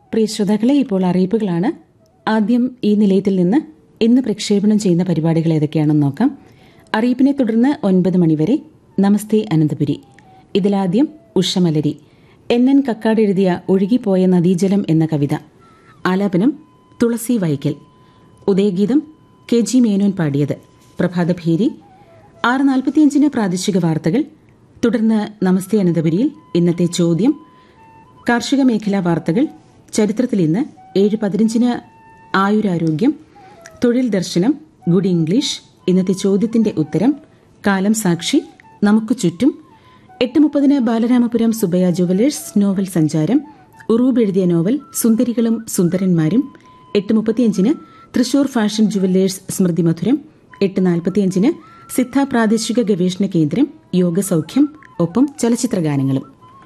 പ്രിയ ശ്രോതാക്കളെ ഇപ്പോൾ അറിയിപ്പുകളാണ് ആദ്യം ഈ നിലയത്തിൽ നിന്ന് ഇന്ന് പ്രക്ഷേപണം ചെയ്യുന്ന പരിപാടികൾ ഏതൊക്കെയാണെന്ന് നോക്കാം അറിയിപ്പിനെ തുടർന്ന് ഒൻപത് മണിവരെ നമസ്തേ അനന്തപുരി ഇതിലാദ്യം ഉഷമലരി എൻ എൻ കക്കാട് എഴുതിയ ഒഴുകിപ്പോയ നദീജലം എന്ന കവിത ആലാപനം തുളസി വൈക്കൽ ഉദയഗീതം കെ ജി മേനോൻ പാടിയത് പ്രഭാതഭേരി ആറ് നാൽപ്പത്തിയഞ്ചിന് പ്രാദേശിക വാർത്തകൾ തുടർന്ന് നമസ്തേ അനന്തപുരിയിൽ ഇന്നത്തെ ചോദ്യം കാർഷിക മേഖലാ വാർത്തകൾ ചരിത്രത്തിൽ ഇന്ന് ഏഴ് പതിനഞ്ചിന് ആയുരാരോഗ്യം തൊഴിൽ ദർശനം ഗുഡ് ഇംഗ്ലീഷ് ഇന്നത്തെ ചോദ്യത്തിന്റെ ഉത്തരം കാലം സാക്ഷി നമുക്ക് ചുറ്റും എട്ട് മുപ്പതിന് ബാലരാമപുരം സുബയ ജുവലേഴ്സ് നോവൽ സഞ്ചാരം ഉറൂബ് എഴുതിയ നോവൽ സുന്ദരികളും സുന്ദരന്മാരും എട്ട് മുപ്പത്തിയഞ്ചിന് തൃശൂർ ഫാഷൻ ജുവല്ലേഴ്സ് സ്മൃതി മധുരം എട്ട് നാൽപ്പത്തിയഞ്ചിന് സിദ്ധ പ്രാദേശിക ഗവേഷണ കേന്ദ്രം യോഗസൌഖ്യം ഒപ്പം ചലച്ചിത്രഗാനങ്ങളും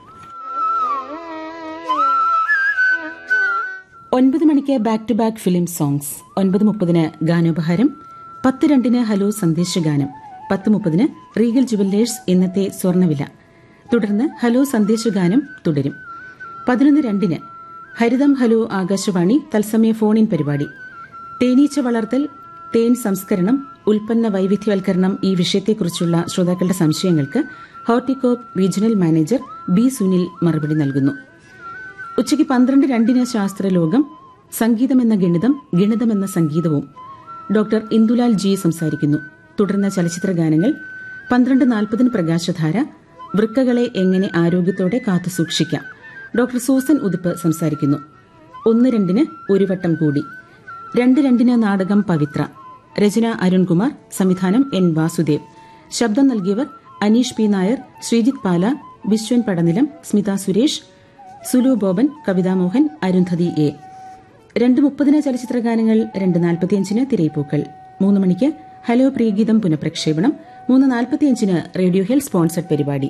ഒൻപത് മണിക്ക് back to back film songs ഒൻപത് മുപ്പതിന് ഗാനോപഹാരം പത്ത് രണ്ടിന് ഹലോ സന്ദേശഗാനം പത്ത് മുപ്പതിന് റീഗൽ ജുവല്ലേഴ്സ് ഇന്നത്തെ സ്വർണ്ണവില തുടർന്ന് ഹലോ സന്ദേശഗാനം തുടരും പതിനൊന്ന് രണ്ടിന് ഹരിതം ഹലോ ആകാശവാണി തത്സമയ ഫോണിൻ പരിപാടി തേനീച്ച വളർത്തൽ തേൻ സംസ്കരണം ഉൽപ്പന്ന വൈവിധ്യവൽക്കരണം ഈ വിഷയത്തെക്കുറിച്ചുള്ള ശ്രോതാക്കളുടെ സംശയങ്ങൾക്ക് Horticorp regional manager B Sunil മറുപടി നൽകുന്നു ഉച്ചയ്ക്ക് പന്ത്രണ്ട് രണ്ടിന് ശാസ്ത്രലോകം സംഗീതമെന്ന ഗണിതം ഗണിതമെന്ന സംഗീതവും ഡോക്ടർ ഇന്ദുലാൽ ജി സംസാരിക്കുന്നു തുടർന്ന് ചലച്ചിത്ര ഗാനങ്ങൾ പന്ത്രണ്ട് നാൽപ്പതിന് പ്രകാശധാര വൃക്കകളെ എങ്ങനെ ആരോഗ്യത്തോടെ കാത്തു സൂക്ഷിക്കാം ഡോക്ടർ സൂസൻ ഉതുപ്പ് സംസാരിക്കുന്നു ഒന്ന് രണ്ടിന് ഒരു വട്ടം കൂടി രണ്ട് രണ്ടിന് നാടകം പവിത്ര രചന അരുൺകുമാർ സംവിധാനം എൻ വാസുദേവ് ശബ്ദം നൽകിയവർ Aneesh P Nair Sreejith Pala Viswan Padanilam Smitha Suresh Sulu Boban കവിതാമോഹൻ Arundhati A രണ്ട് മുപ്പതിന് ചലച്ചിത്ര ഗാനങ്ങൾ രണ്ട് നാൽപ്പത്തിയഞ്ചിന് തിരയിപ്പൂക്കൾ മൂന്ന് മണിക്ക് ഹലോ പ്രിയഗീതം പുനഃപ്രക്ഷേപണം മൂന്ന് നാൽപ്പത്തിയഞ്ചിന് റേഡിയോ ഹെൽ സ്പോൺസർഡ് പരിപാടി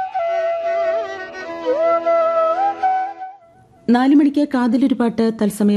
നാല് മണിക്ക് കാതിലൊരു പാട്ട് തത്സമയ